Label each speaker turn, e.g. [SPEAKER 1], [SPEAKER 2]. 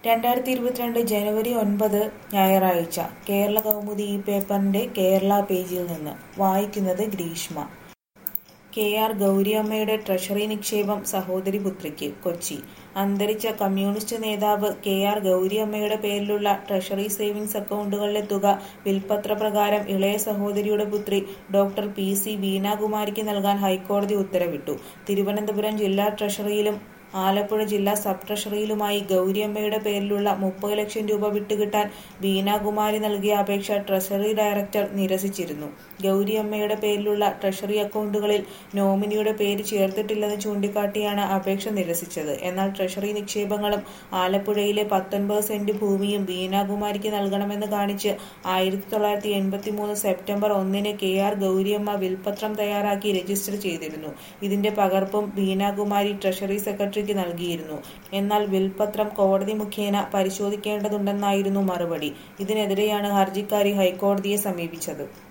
[SPEAKER 1] രണ്ടായിരത്തി ഇരുപത്തിരണ്ട് ജനുവരി ഒൻപത് ഞായറാഴ്ച കേരള കൗമുദി ഈ പേപ്പറിന്റെ കേരള പേജിൽ നിന്ന് വായിക്കുന്നത് ഗ്രീഷ്മ കെ ആർ ഗൗരിയമ്മയുടെ ട്രഷറി നിക്ഷേപം സഹോദരി പുത്രിക്ക് കൊച്ചി അന്തരിച്ച കമ്മ്യൂണിസ്റ്റ് നേതാവ് കെ ആർ ഗൗരിയമ്മയുടെ പേരിലുള്ള ട്രഷറി സേവിങ്സ് അക്കൗണ്ടുകളിലെ തുക വിൽപത്രപ്രകാരം ഇളയ സഹോദരിയുടെ പുത്രി ഡോക്ടർ പി സി വീണാകുമാരിക്ക് നൽകാൻ ഹൈക്കോടതി ഉത്തരവിട്ടു തിരുവനന്തപുരം ജില്ലാ ട്രഷറിയിലും ആലപ്പുഴ ജില്ലാ സബ് ട്രഷറിയിലുമായി ഗൗരിയമ്മയുടെ പേരിലുള്ള മുപ്പത് ലക്ഷം രൂപ വിട്ടുകിട്ടാൻ വീണാകുമാരി നൽകിയ അപേക്ഷ ട്രഷറി ഡയറക്ടർ നിരസിച്ചിരുന്നു ഗൗരിയമ്മയുടെ പേരിലുള്ള ട്രഷറി അക്കൗണ്ടുകളിൽ നോമിനിയുടെ പേര് ചേർത്തിട്ടില്ലെന്ന് ചൂണ്ടിക്കാട്ടിയാണ് അപേക്ഷ നിരസിച്ചത് എന്നാൽ ട്രഷറി നിക്ഷേപങ്ങളും ആലപ്പുഴയിലെ പത്തൊൻപത് സെന്റ് ഭൂമിയും വീണാകുമാരിക്ക് നൽകണമെന്ന് കാണിച്ച് ആയിരത്തി തൊള്ളായിരത്തി എൺപത്തി മൂന്ന് സെപ്റ്റംബർ ഒന്നിന് കെ ആർ ഗൗരിയമ്മ വിൽപത്രം തയ്യാറാക്കി രജിസ്റ്റർ ചെയ്തിരുന്നു ഇതിന്റെ പകർപ്പും വീണാകുമാരി ട്രഷറി സെക്രട്ടറിക്ക് നൽകിയിരുന്നു എന്നാൽ വിൽപത്രം കോടതി മുഖേന പരിശോധിക്കേണ്ടതുണ്ടെന്നായിരുന്നു മറുപടി ഇതിനെതിരെയാണ് ഹർജിക്കാരി ഹൈക്കോടതിയെ സമീപിച്ചത്